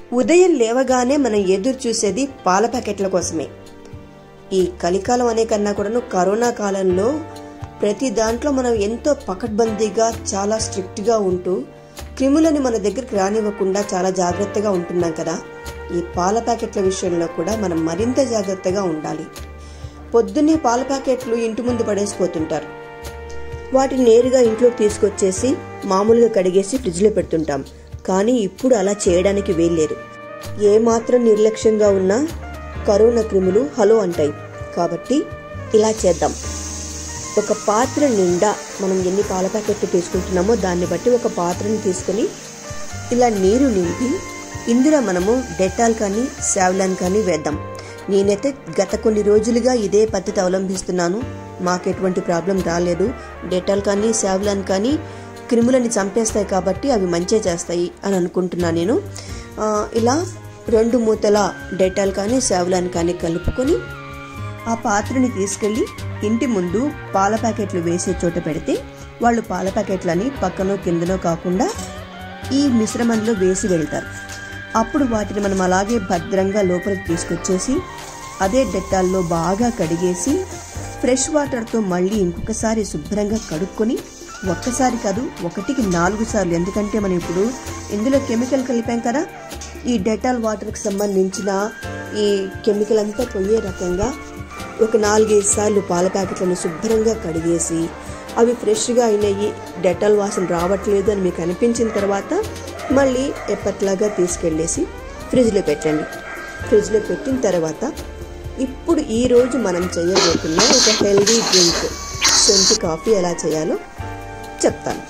ఉదయం లేవగానే మనం ఎదురు చూసేది పాల ప్యాకెట్ల కోసమే ఈ కలికాలం అనే కన్నా కూడాను కరోనా కాలంలో ప్రతి దాంట్లో మనం ఎంతో పకడ్బందీగా చాలా స్ట్రిక్ట్గా ఉంటూ క్రిములని మన దగ్గరికి రానివ్వకుండా చాలా జాగ్రత్తగా ఉంటున్నాం కదా ఈ పాల ప్యాకెట్ల విషయంలో కూడా మనం మరింత జాగ్రత్తగా ఉండాలి పొద్దున్నే పాల ప్యాకెట్లు ఇంటి ముందు పడేసిపోతుంటారు వాటిని నేరుగా ఇంట్లోకి తీసుకొచ్చేసి మామూలుగా కడిగేసి ఫ్రిడ్జ్లో పెడుతుంటాం కానీ ఇప్పుడు అలా చేయడానికి వీల్లేదు ఏమాత్రం నిర్లక్ష్యంగా ఉన్నా కరోనా క్రిములు హలో అంటాయి కాబట్టి ఇలా చేద్దాం ఒక పాత్ర నిండా మనం ఎన్ని పాల ప్యాకెట్లు తీసుకుంటున్నామో దాన్ని బట్టి ఒక పాత్రని తీసుకొని ఇలా నీరు నింపి ఇందులో మనము డెటాల్ కానీ సావ్లాన్ కానీ వేద్దాం నేనైతే గత కొన్ని రోజులుగా ఇదే పద్ధతి అవలంబిస్తున్నాను మాకు ఎటువంటి ప్రాబ్లం రాలేదు డెటాల్ కానీ సావ్లాన్ కానీ క్రిములని చంపేస్తాయి కాబట్టి అవి మంచిగా చేస్తాయి అని అనుకుంటున్నాను నేను ఆ, ఇలా రెండు మూతల డెటాల్ కానీ సావ్లాన్ కానీ కలుపుకొని ఆ పాత్రని తీసుకెళ్లి ఇంటి ముందు పాల ప్యాకెట్లు వేసే చోట పెడితే వాళ్ళు పాల ప్యాకెట్లని పక్కనో కిందనో కాకుండా ఈ మిశ్రమంలో వేసి వెళ్తారు అప్పుడు వాటిని మనం అలాగే భద్రంగా లోపలికి తీసుకొచ్చేసి అదే డెట్టాల్లో బాగా కడిగేసి ఫ్రెష్ వాటర్తో మళ్ళీ ఇంకొకసారి శుభ్రంగా కడుక్కొని ఒక్కసారి కాదు ఒకటికి నాలుగు సార్లు ఎందుకంటే మనం ఇప్పుడు ఇందులో కెమికల్ కలిపాం కదా ఈ డెటాల్ వాటర్కి సంబంధించిన ఈ కెమికల్ అంతా పోయే రకంగా ఒక నాలుగైదు సార్లు పాల ప్యాకెట్లను శుభ్రంగా కడిగేసి అవి ఫ్రెష్గా అయినాయి డెటాల్ వాసన రావట్లేదు అని మీకు అనిపించిన తర్వాత మళ్ళీ ఎప్పట్లాగా తీసుకెళ్ళేసి ఫ్రిడ్జ్లో పెట్టండి ఫ్రిడ్జ్లో పెట్టిన తర్వాత ఇప్పుడు ఈ రోజు మనం చేయబోతున్న ఒక హెల్దీ డ్రింక్ సొంటి కాఫీ ఎలా చేయాలో చెప్తాను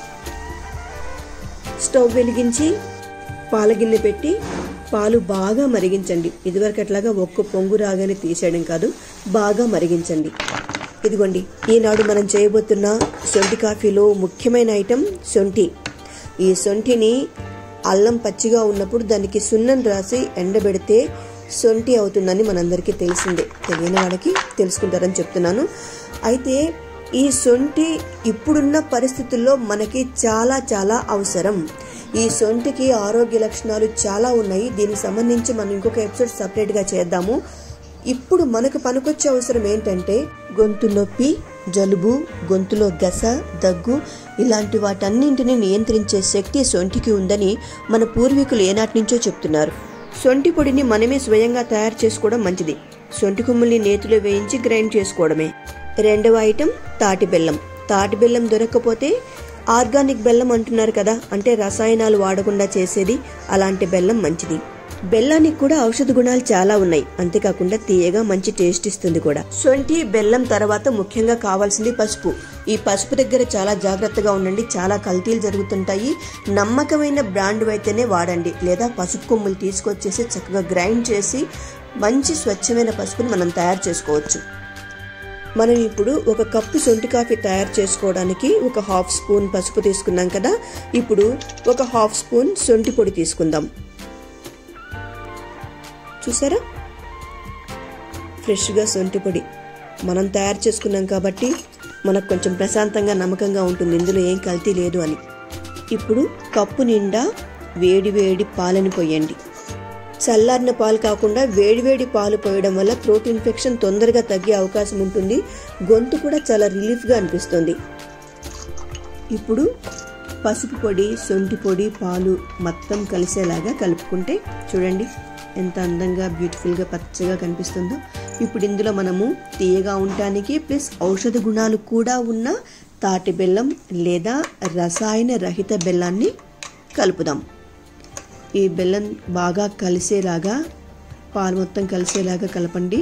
స్టవ్ వెలిగించి పాల గిన్నె పెట్టి పాలు బాగా మరిగించండి ఇదివరకు అట్లాగా ఒక్క పొంగు రాగానే తీసేయడం కాదు బాగా మరిగించండి ఇదిగోండి ఈనాడు మనం చేయబోతున్న సొంటి కాఫీలో ముఖ్యమైన ఐటెం సొంటి ఈ సొంటిని అల్లం పచ్చిగా ఉన్నప్పుడు దానికి సున్నం రాసి ఎండబెడితే సొంటి అవుతుందని మనందరికీ తెలిసిందే తెలియని వాళ్ళకి తెలుసుకుంటారని చెప్తున్నాను అయితే ఈ సొంటి ఇప్పుడున్న పరిస్థితుల్లో మనకి చాలా చాలా అవసరం ఈ సొంటికి ఆరోగ్య లక్షణాలు చాలా ఉన్నాయి దీనికి సంబంధించి మనం ఇంకొక ఎపిసోడ్ సపరేట్గా చేద్దాము ఇప్పుడు మనకు పనికొచ్చే అవసరం ఏంటంటే గొంతు నొప్పి జలుబు గొంతులో గస దగ్గు ఇలాంటి వాటన్నింటిని నియంత్రించే శక్తి సొంటికి ఉందని మన పూర్వీకులు ఏనాటి నుంచో చెప్తున్నారు సొంటి పొడిని మనమే స్వయంగా తయారు చేసుకోవడం మంచిది సొంటి కొమ్ముల్ని నేతిలో వేయించి గ్రైండ్ చేసుకోవడమే రెండవ ఐటెం తాటి బెల్లం తాటి బెల్లం దొరకకపోతే ఆర్గానిక్ బెల్లం అంటున్నారు కదా అంటే రసాయనాలు వాడకుండా చేసేది అలాంటి బెల్లం మంచిది బెల్లానికి కూడా ఔషధ గుణాలు చాలా ఉన్నాయి అంతేకాకుండా తీయగా మంచి టేస్ట్ ఇస్తుంది కూడా సొంటి బెల్లం తర్వాత ముఖ్యంగా కావాల్సింది పసుపు ఈ పసుపు దగ్గర చాలా జాగ్రత్తగా ఉండండి చాలా కల్తీలు జరుగుతుంటాయి నమ్మకమైన బ్రాండ్ అయితేనే వాడండి లేదా పసుపు కొమ్ములు తీసుకొచ్చేసి చక్కగా గ్రైండ్ చేసి మంచి స్వచ్ఛమైన పసుపుని మనం తయారు చేసుకోవచ్చు మనం ఇప్పుడు ఒక కప్పు సొంటి కాఫీ తయారు చేసుకోవడానికి ఒక హాఫ్ స్పూన్ పసుపు తీసుకున్నాం కదా ఇప్పుడు ఒక హాఫ్ స్పూన్ సొంటి పొడి తీసుకుందాం చూసారా ఫ్రెష్గా సొంటి పొడి మనం తయారు చేసుకున్నాం కాబట్టి మనకు కొంచెం ప్రశాంతంగా నమ్మకంగా ఉంటుంది ఇందులో ఏం కల్తీ లేదు అని ఇప్పుడు కప్పు నిండా వేడి వేడి పాలని పోయండి చల్లారిన పాలు కాకుండా వేడివేడి పాలు పోయడం వల్ల థ్రోట్ ఇన్ఫెక్షన్ తొందరగా తగ్గే అవకాశం ఉంటుంది గొంతు కూడా చాలా రిలీఫ్గా అనిపిస్తుంది ఇప్పుడు పసుపు పొడి సొంటి పొడి పాలు మొత్తం కలిసేలాగా కలుపుకుంటే చూడండి ఎంత అందంగా బ్యూటిఫుల్గా పచ్చగా కనిపిస్తుందో ఇప్పుడు ఇందులో మనము తీయగా ఉండటానికి ప్లస్ ఔషధ గుణాలు కూడా ఉన్న తాటి బెల్లం లేదా రసాయన రహిత బెల్లాన్ని కలుపుదాం ఈ బెల్లం బాగా కలిసేలాగా పాలు మొత్తం కలిసేలాగా కలపండి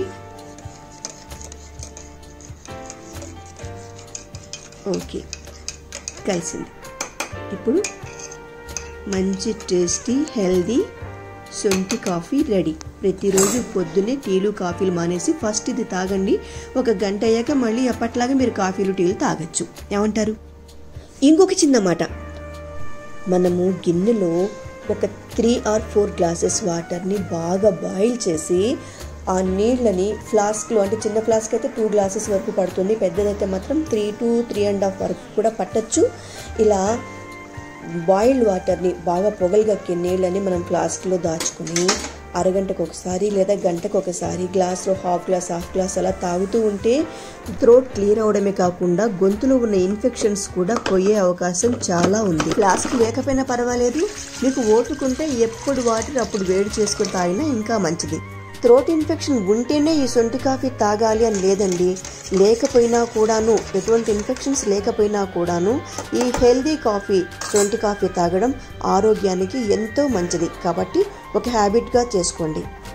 ఓకే కలిసింది ఇప్పుడు మంచి టేస్టీ హెల్దీ సొంటి కాఫీ రెడీ ప్రతిరోజు పొద్దున్నే టీలు కాఫీలు మానేసి ఫస్ట్ ఇది తాగండి ఒక గంట అయ్యాక మళ్ళీ ఎప్పట్లాగా మీరు కాఫీలు టీలు తాగొచ్చు ఏమంటారు ఇంకొక చిన్న మాట మనము గిన్నెలో ఒక త్రీ ఆర్ ఫోర్ గ్లాసెస్ వాటర్ని బాగా బాయిల్ చేసి ఆ నీళ్ళని ఫ్లాస్క్లో అంటే చిన్న ఫ్లాస్క్ అయితే టూ గ్లాసెస్ వరకు పడుతుంది పెద్దదైతే మాత్రం three to three and half వరకు కూడా పట్టచ్చు ఇలా బాయిల్డ్ వాటర్ని బాగా పొగలుగక్కే నీళ్ళని మనం ఫ్లాస్క్లో దాచుకుని అరగంటకు ఒకసారి లేదా గంటకు ఒకసారి గ్లాస్లో హాఫ్ గ్లాస్ హాఫ్ గ్లాస్ అలా తాగుతూ ఉంటే థ్రోట్ క్లియర్ అవడమే కాకుండా గొంతులో ఉన్న ఇన్ఫెక్షన్స్ కూడా పోయే అవకాశం చాలా ఉంది ఫ్లాస్క్ లేకపోయినా పర్వాలేదు మీకు ఓటుకుంటే ఎప్పుడు వాటర్ అప్పుడు వేడి చేసుకుని తాగినా ఇంకా మంచిది థ్రోట్ ఇన్ఫెక్షన్ ఉంటేనే ఈ సొంటి కాఫీ తాగాలి అని లేదండి లేకపోయినా కూడాను ఎటువంటి ఇన్ఫెక్షన్స్ లేకపోయినా కూడాను ఈ హెల్దీ కాఫీ సొంటి కాఫీ తాగడం ఆరోగ్యానికి ఎంతో మంచిది కాబట్టి ఒక హ్యాబిట్గా చేసుకోండి